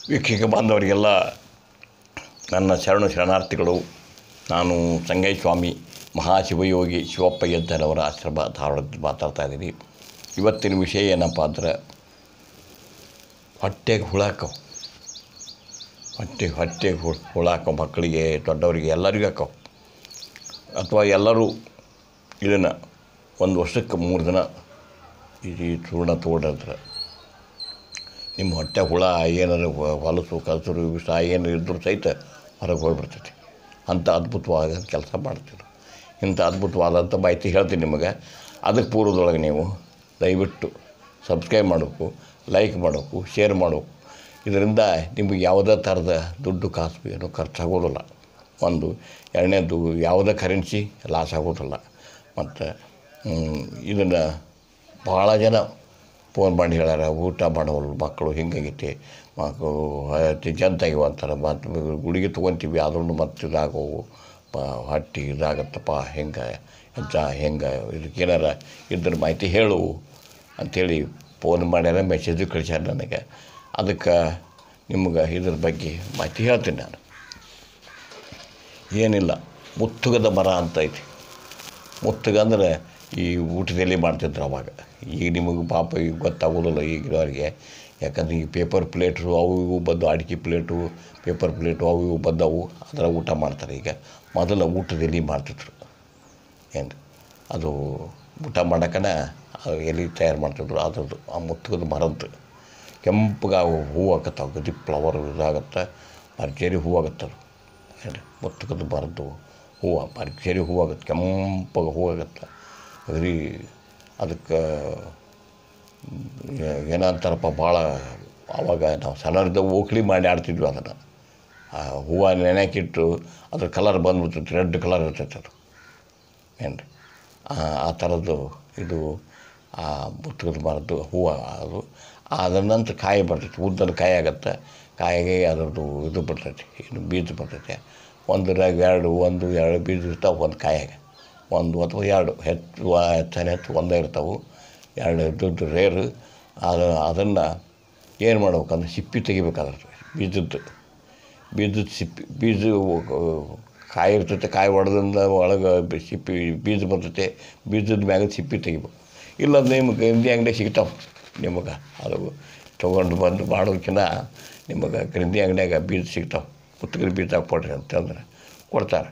ವೀಕ್ಷಕ ಬಾಂಧವರಿಗೆಲ್ಲ ನನ್ನ ಶರಣು ಶರಣಾರ್ಥಿಗಳು ನಾನು ಸಂಗೈ ಸ್ವಾಮಿ ಮಹಾಶಿವಯೋಗಿ ಶಿವಪ್ಪ ಯದ್ದನವರ ಆಶ್ರಮ ಧಾರವಾಡದಿಂದ ಮಾತಾಡ್ತಾ ಇದ್ದೀನಿ ಇವತ್ತಿನ ವಿಷಯ ಏನಪ್ಪ ಅಂದ್ರೆ ಹೊಟ್ಟೆಗೆ ಹುಳಾಕವು ಹೊಟ್ಟೆ ಹೊಟ್ಟೆಗೆ ಹು ಹುಳಾಕವು ಮಕ್ಕಳಿಗೆ ದೊಡ್ಡವರಿಗೆ ಎಲ್ಲರಿಗೂ ಹಾಕವು ಅಥವಾ ಎಲ್ಲರೂ ಇದನ್ನು ಒಂದು ವರ್ಷಕ್ಕೆ ಮೂರು ದಿನ ಈ ಚೂರ್ಣ ತೊಗೊಂಡ್ರೆ ನಿಮ್ಮ ಹೊಟ್ಟೆ ಹುಳ ಏನಾರು ಹೊ- ಹೊಲಸು ಕಲಸರು ವಿಷ ಏನು ಇದ್ರೂ ಸಹಿತ ಹೊರಗೆ ಹೋಗ್ಬಿಡ್ತೈತಿ ಅಂಥ ಅದ್ಭುತವಾದ ಕೆಲಸ ಮಾಡ್ತೀವಿ ಇಂಥ ಅದ್ಭುತವಾದಂಥ ಮಾಹಿತಿ ಹೇಳ್ತೀನಿ ನಿಮಗೆ ಅದಕ್ಕೆ ಪೂರ್ವದೊಳಗೆ ನೀವು ದಯವಿಟ್ಟು ಸಬ್ಸ್ಕ್ರೈಬ್ ಮಾಡಬೇಕು ಲೈಕ್ ಮಾಡಬೇಕು ಶೇರ್ ಮಾಡಬೇಕು ಇದರಿಂದ ನಿಮಗೆ ಯಾವುದೇ ಥರದ ದುಡ್ಡು ಕಾಸು ಏನು ಖರ್ಚಾಗೋದಿಲ್ಲ ಒಂದು ಎರಡನೇದು ಯಾವುದೇ ಕರೆನ್ಸಿ ಲಾಸ್ ಆಗೋದಿಲ್ಲ ಮತ್ತು ಇದನ್ನು ಭಾಳ ಜನ ಫೋನ್ ಮಾಡಿ ಹೇಳ್ಯಾರ ಊಟ ಮಾಡೋಲ್ಲ ಮಕ್ಕಳು ಹಿಂಗಾಗೈತಿ ಮಕ್ಕಳು ಜಂತಾಗಿವ ಅಂತಾರೆ ಮತ್ತು ಗುಳಿಗೆ ತೊಗೊತೀವಿ ಆದ್ರೂ ಮತ್ತೆ ಇದಾಗವು ಪ ಹೊಟ್ಟೆ ಇದಾಗತ್ತಪ್ಪ ಹೆಂಗೆ ಎಂತ ಹೆಂಗೆ ಇದಕ್ಕೇನಾರ ಇದ್ರ ಮಾಹಿತಿ ಹೇಳು ಅಂಥೇಳಿ ಫೋನ್ ಮಾಡ್ಯಾರ ಮೆಸೇಜು ಕಳಿಸ್ಯಾರ ನನಗೆ ಅದಕ್ಕೆ ನಿಮ್ಗೆ ಇದ್ರ ಬಗ್ಗೆ ಮಾಹಿತಿ ಹೇಳ್ತೀನಿ ನಾನು ಏನಿಲ್ಲ ಮುತ್ತುಗದ ಮರ ಅಂತ ಐತಿ ಮುತ್ತುಗ ಅಂದ್ರೆ ಈ ಊಟದಲ್ಲಿ ಮಾಡ್ತಿದ್ರು ಅವಾಗ ಈಗ ನಿಮಗೆ ಪಾಪ ಈಗ ಗೊತ್ತಾಗೋದಿಲ್ಲ ಈಗಿನವ್ರಿಗೆ ಯಾಕಂದ್ರೆ ಈ ಪೇಪರ್ ಪ್ಲೇಟು ಅವು ಇವು ಬಂದು ಅಡಿಕೆ ಪ್ಲೇಟು ಪೇಪರ್ ಪ್ಲೇಟು ಅವು ಇವು ಬಂದವು ಅದರ ಊಟ ಮಾಡ್ತಾರೆ ಈಗ ಮೊದಲು ಊಟದಲ್ಲಿ ಮಾಡ್ತಿದ್ರು ಏನು ಅದು ಊಟ ಮಾಡಕ್ಕನ ಅದು ಎಲೆ ತಯಾರು ಮಾಡ್ತಿದ್ರು ಅದ್ರದ್ದು ಆ ಮುತ್ತುಗದ ಮರದ್ದು ಕೆಂಪಗೆ ಅವು ಹೂವು ಆಕತ್ತಾವ ಗದಿ ಫ್ಲವರ್ ಇದಾಗತ್ತೆ ಭರ್ಜರಿ ಹೂವು ಆಗತ್ತೆ ಅದು ಏನು ಮುತ್ತುಗದ ಮರದ್ದು ಹೂವು ಭರ್ಜರಿ ಹೂವು ಆಗುತ್ತೆ ಕೆಂಪಗೆ ಹೂವು ಆಗುತ್ತೆ ಅಗದಿ ಅದಕ್ಕೆ ಏನಂತಾರಪ್ಪ ಭಾಳ ಆವಾಗ ನಾವು ಸಣ್ಣರಿದ್ದ ಓಕ್ಲಿ ಮಾಡಿ ಆಡ್ತಿದ್ವಿ ಅದನ್ನು ಆ ಹೂವು ನೆನೆಕಿಟ್ಟು ಅದ್ರ ಕಲರ್ ಬಂದ್ಬಿಡ್ತೈತಿ ರೆಡ್ ಕಲರ್ ಇರ್ತೈತೆ ಅದು ಏನು ರೀ ಆ ಥರದ್ದು ಇದು ಆ ಮುತ್ತುಗದ ಮರದ್ದು ಹೂವು ಅದು ಅದರ ನಂತರ ಕಾಯಿ ಬರ್ತೈತಿ ಉದ್ದದ ಕಾಯಿ ಆಗತ್ತೆ ಕಾಯಿಗೆ ಅದರದ್ದು ಇದು ಬರ್ತೈತಿ ಇನ್ನು ಬೀಜ ಬರ್ತೈತೆ ಒಂದರಾಗ ಎರಡು ಒಂದು ಎರಡು ಬೀಜ ಇರ್ತಾವೆ ಒಂದು ಕಾಯಾಗ ಒಂದು ಅಥವಾ ಎರಡು ಹೆಚ್ಚು ಹೆಚ್ಚಾನೆ ಹೆಚ್ಚು ಒಂದೇ ಇರ್ತಾವೆ ಎರಡು ಇದ್ದದ್ದು ರೇರು ಅದು ಅದನ್ನು ಏನು ಮಾಡ್ಬೇಕಂದ್ರೆ ಸಿಪ್ಪಿ ತೆಗಿಬೇಕಾದ್ರೆ ಬೀಜದ್ದು ಬೀಜದ ಸಿಪ್ಪಿ ಬೀಜ ಕಾಯಿ ಇರ್ತೈತೆ ಕಾಯಿ ಹೊಡೆದಿಂದ ಒಳಗೆ ಬಿ- ಸಿಪ್ಪಿ ಬೀಜ ಬರ್ತೈತೆ ಬೀಜದ ಮ್ಯಾಗ ಸಿಪ್ಪಿ ತೆಗಿಬೇಕು ಇಲ್ಲ ನಿಮ್ಗೆ ಹಿಂದಿ ಅಂಗಡಿ ಸಿಗ್ತಾವೆ ನಿಮಗೆ ಅದು ತೊಗೊಂಡು ಬಂದು ಮಾಡೋದಕ್ಕಿಂತ ನಿಮಗೆ ಗ್ರಂಥಿ ಅಂಗಡಿಯಾಗ ಬೀಜ ಸಿಗ್ತಾವೆ ಪುತ್ತಗದ ಬೀಜ ಕೊಡ್ರಿ ಅಂತಂದ್ರೆ ಕೊಡ್ತಾರೆ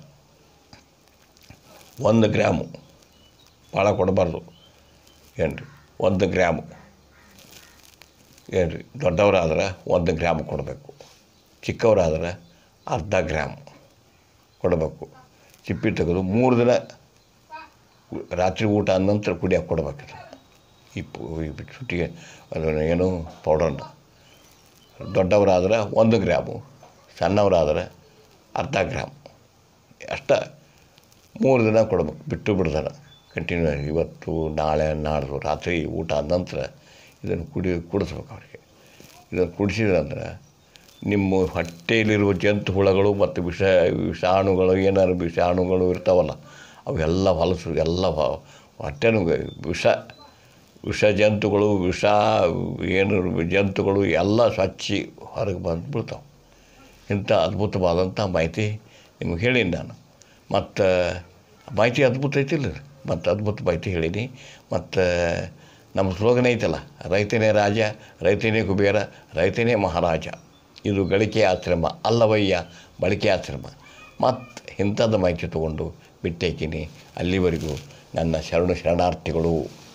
ಒಂದು ಗ್ರಾಮು ಭಾಳ ಕೊಡಬಾರ್ದು ಏನು ರೀ ಒಂದು ಗ್ರಾಮು ಏನು ರೀ ದೊಡ್ಡವರಾದ್ರೆ ಒಂದು ಗ್ರಾಮ್ ಕೊಡಬೇಕು ಚಿಕ್ಕವರಾದ್ರೆ ಅರ್ಧ ಗ್ರಾಮ್ ಕೊಡಬೇಕು ಸಿಪ್ಪಿ ತೆಗೆದು ಮೂರು ದಿನ ರಾತ್ರಿ ಊಟ ಆದ ನಂತರ ಕುಡಿಯೋಕೆ ಕೊಡ್ಬೇಕು ಇದನ್ನ. ಈ ಪು ಈ ಚುಟ್ಟಿಗೆ ಅದನ್ನು ಏನು ಪೌಡರ್ನ ದೊಡ್ಡವರಾದ್ರೆ ಒಂದು ಗ್ರಾಮು ಸಣ್ಣವರಾದ್ರೆ ಅರ್ಧ ಗ್ರಾಮ್ ಅಷ್ಟ ಮೂರು ದಿನ ಕೊಡ್ಬೇಕು ಬಿಟ್ಟು ಬಿಡ್ದಾನ ಕಂಟಿನ್ಯೂ ಆಗಿ ಇವತ್ತು ನಾಳೆ ನಾಡ್ದು ರಾತ್ರಿ ಊಟ ಆದ ನಂತರ ಇದನ್ನು ಕುಡಿ ಕುಡಿಸ್ಬೇಕು ಅವ್ರಿಗೆ ಇದನ್ನು ಕುಡಿಸಿದ್ರಂದ್ರೆ ನಿಮ್ಮ ಹೊಟ್ಟೆಯಲ್ಲಿರುವ ಜಂತು ಹುಳಗಳು ಮತ್ತು ವಿಷ ವಿಷಾಣುಗಳು ಏನಾದ್ರು ವಿಷಾಣುಗಳು ಇರ್ತಾವಲ್ಲ ಅವೆಲ್ಲ ಹೊಲಸು ಎಲ್ಲ ಹೊ- ಹೊಟ್ಟೆನೂ ವಿಷ ವಿಷ ಜಂತುಗಳು ವಿಷ ಏನು ಜಂತುಗಳು ಎಲ್ಲ ಸ್ವಚ್ಛ ಹೊರಗೆ ಬಂದು ಬಿಡ್ತಾವೆ ಇಂಥ ಅದ್ಭುತವಾದಂಥ ಮಾಹಿತಿ ನಿಮ್ಗೆ ಹೇಳೀನಿ ನಾನು ಮತ್ತು ಮಾಹಿತಿ ಅದ್ಭುತ ಐತಿಲ್ಲ ಮತ್ತು ಅದ್ಭುತ ಮಾಹಿತಿ ಹೇಳೀನಿ ಮತ್ತು ನಮ್ಮ ಸ್ಲೋಗನ್ ಐತಲ್ಲ ರೈತನೇ ರಾಜ ರೈತನೇ ಕುಬೇರ ರೈತನೇ ಮಹಾರಾಜ ಇದು ಗಳಿಕೆ ಆಶ್ರಮ ಅಲ್ಲವಯ್ಯ ಬಳಕೆ ಆಶ್ರಮ ಮತ್ತು ಇಂಥದ್ದು ಮಾಹಿತಿ ತೊಗೊಂಡು ಬಿಟ್ಟೇತೀನಿ ಅಲ್ಲಿವರೆಗೂ ನನ್ನ ಶರಣು ಶರಣಾರ್ಥಿಗಳು